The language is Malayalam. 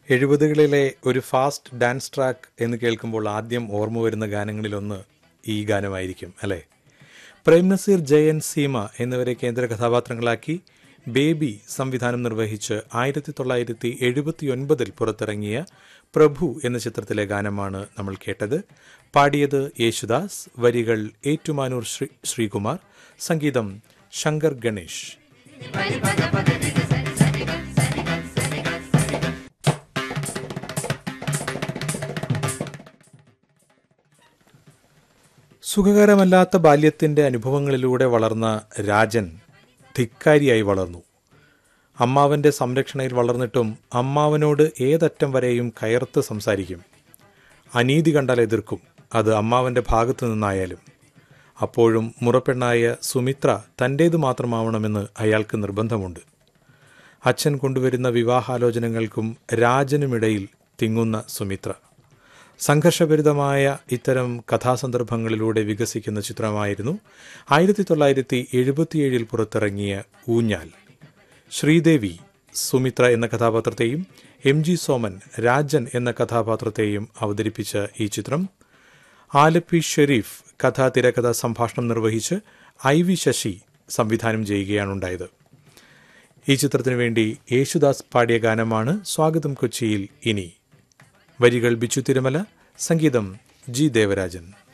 എഴുപതുകളിലെ ഒരു ഫാസ്റ്റ് ഡാൻസ് ട്രാക്ക് എന്ന് കേൾക്കുമ്പോൾ ആദ്യം ഓർമ്മ വരുന്ന ഗാനങ്ങളിലൊന്ന് ഈ ഗാനമായിരിക്കും അല്ലേ പ്രേം നസീർ ജയൻ സീമ എന്നിവരെ കേന്ദ്ര കഥാപാത്രങ്ങളാക്കി ബേബി സംവിധാനം നിർവഹിച്ച് ആയിരത്തി തൊള്ളായിരത്തി എഴുപത്തിയൊൻപതിൽ പുറത്തിറങ്ങിയ പ്രഭു എന്ന ചിത്രത്തിലെ ഗാനമാണ് നമ്മൾ കേട്ടത് പാടിയത് യേശുദാസ് വരികൾ ഏറ്റുമാനൂർ ശ്രീ ശ്രീകുമാർ സംഗീതം ശങ്കർ ഗണേഷ് സുഖകരമല്ലാത്ത ബാല്യത്തിന്റെ അനുഭവങ്ങളിലൂടെ വളർന്ന രാജൻ ധിക്കാരിയായി വളർന്നു അമ്മാവന്റെ സംരക്ഷണയിൽ വളർന്നിട്ടും അമ്മാവനോട് ഏതറ്റം വരെയും കയർത്ത് സംസാരിക്കും അനീതി കണ്ടാൽ എതിർക്കും അത് അമ്മാവന്റെ ഭാഗത്തു നിന്നായാലും അപ്പോഴും മുറപ്പെണ്ണായ സുമിത്ര തൻ്റേത് മാത്രമാവണമെന്ന് അയാൾക്ക് നിർബന്ധമുണ്ട് അച്ഛൻ കൊണ്ടുവരുന്ന വിവാഹാലോചനകൾക്കും രാജനുമിടയിൽ തിങ്ങുന്ന സുമിത്ര സംഘർഷഭരിതമായ ഇത്തരം കഥാസന്ദർഭങ്ങളിലൂടെ വികസിക്കുന്ന ചിത്രമായിരുന്നു ആയിരത്തി തൊള്ളായിരത്തി എഴുപത്തിയേഴിൽ പുറത്തിറങ്ങിയ ഊഞ്ഞാൽ ശ്രീദേവി സുമിത്ര എന്ന കഥാപാത്രത്തെയും എം ജി സോമൻ രാജൻ എന്ന കഥാപാത്രത്തെയും അവതരിപ്പിച്ച ഈ ചിത്രം ആലപ്പി ഷെരീഫ് കഥാ തിരക്കഥ സംഭാഷണം നിർവഹിച്ച് ഐ വി ശശി സംവിധാനം ചെയ്യുകയാണുണ്ടായത് ഈ ചിത്രത്തിനു വേണ്ടി യേശുദാസ് പാടിയ ഗാനമാണ് സ്വാഗതം കൊച്ചിയിൽ ഇനി വരികൾ ബിച്ചു തിരുമല സംഗീതം ജി ദേവരാജൻ